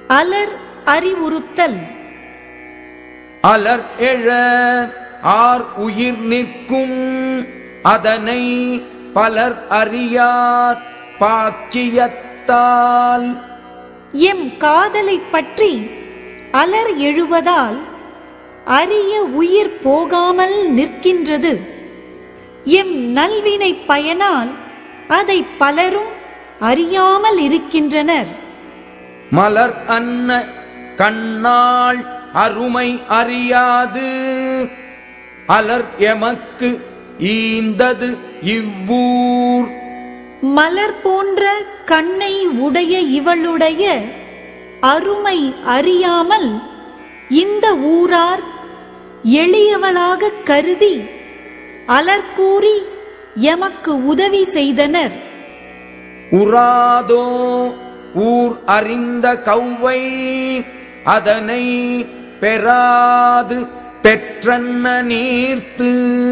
அலர் அறிவுறுத்தல் அலர் எழ ஆர் உயிர் நிற்கும் அதனை பலர் அறியார் பாக்கியத்தால் எம் காதலைப் பற்றி அலர் எழுவதால் அரிய உயிர் போகாமல் நிற்கின்றது எம் நல்வினை பயனால் அதை பலரும் அறியாமல் இருக்கின்றனர் மலர் அன்ன கண்ணாள் அருமை அறியாது அலர் எமக்கு ஈந்தது இவ்வூர் மலர் போன்ற கண்ணை உடைய இவளுடைய அருமை அறியாமல் இந்த ஊரார் எளியவளாக கருதி அலர்கூறி எமக்கு உதவி செய்தனர் உராதோ ஊர் அறிந்த கௌவை அதனை பெறாது பெற்றன்ன நீர்த்து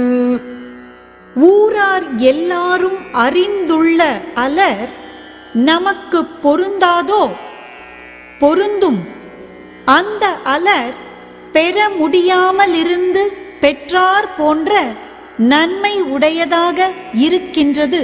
ஊரார் எல்லாரும் அறிந்துள்ள அலர் நமக்கு பொருந்தாதோ பொருந்தும் அந்த அலர் பெற முடியாமலிருந்து பெற்றார் போன்ற நன்மை உடையதாக இருக்கின்றது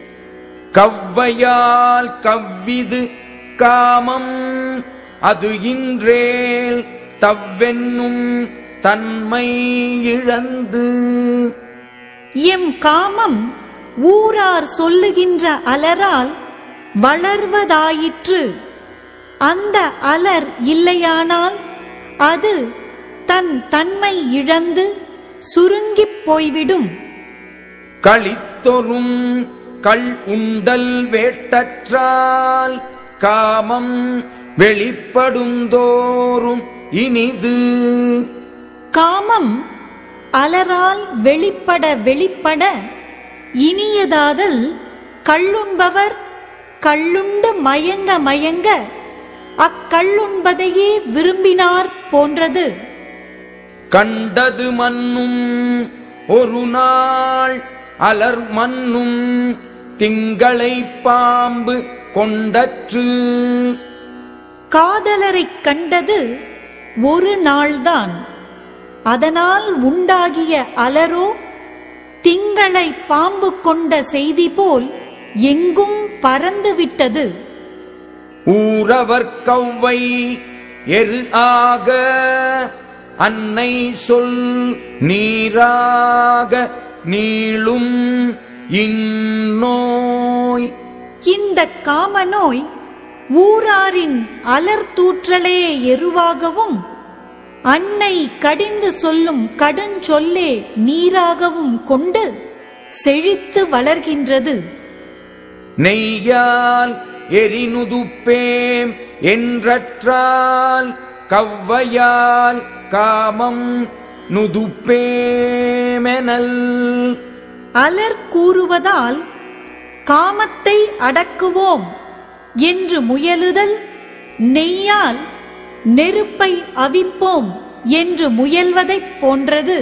கவ்வையால் கவ்விது காமம் அது இன்றேல் தவ்வென்னும் தன்மை இழந்து எம் காமம் ஊரார் சொல்லுகின்ற அலரால் வளர்வதாயிற்று அந்த அலர் இல்லையானால் அது தன் தன்மை இழந்து சுருங்கிப் போய்விடும் களித்தொரும் கள் உண்டல் வேட்டற்றால் காமம் வெளிப்படுந்தோறும் இனிது காமம் அலரால் வெளிப்பட வெளிப்பட இனியதாதல் கள்ளுண்பவர் கள்ளுண்டு மயங்க மயங்க அக்கள்ளுண்பதையே விரும்பினார் போன்றது கண்டது மன்னும் ஒரு நாள் அலர் மன்னும் திங்களை பாம்பு கொண்டற்று காதலரைக் கண்டது ஒரு நாள்தான் அதனால் உண்டாகிய அலரோ திங்களை பாம்பு கொண்ட செய்தி போல் எங்கும் பறந்துவிட்டது ஊரவர் கௌவை எரு ஆக அன்னை சொல் நீராக நீளும் இந்நோய் இந்த காமநோய் ஊராரின் அலர் தூற்றலே எருவாகவும் அன்னை கடிந்து சொல்லும் கடுஞ்சொல்லே நீராகவும் கொண்டு செழித்து வளர்கின்றது நெய்யால் எரினுதுப்பேம் என்றற்றால் கவ்வையால் காமம் நுதுப்பேமெனல் அலர் கூறுவதால் காமத்தை அடக்குவோம் என்று முயலுதல் நெய்யால் நெருப்பை அவிப்போம் என்று முயல்வதைப் போன்றது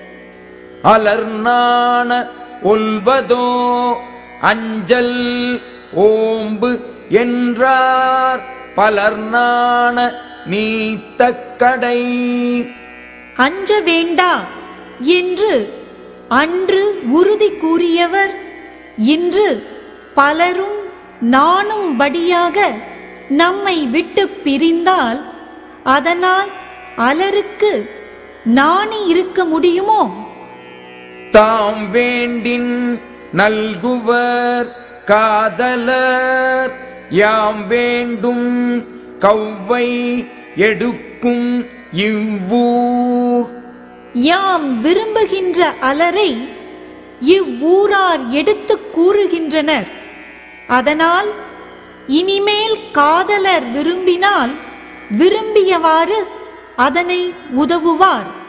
அலர்நாண ஒல்வதோ அஞ்சல் ஓம்பு என்றார் பலர்நாண நீத்த கடை அஞ்ச வேண்டா என்று அன்று உறுதி கூறியவர் இன்று பலரும் நாணும்படியாக நம்மை விட்டு பிரிந்தால் அதனால் அலருக்கு நாணி இருக்க முடியுமோ தாம் வேண்டின் நல்குவர் காதலர் யாம் வேண்டும் கௌவை எடுக்கும் இவ்வூர் யாம் விரும்புகின்ற அலரை இவ்வூரார் எடுத்துக் கூறுகின்றனர் அதனால் இனிமேல் காதலர் விரும்பினால் விரும்பியவாறு அதனை உதவுவார்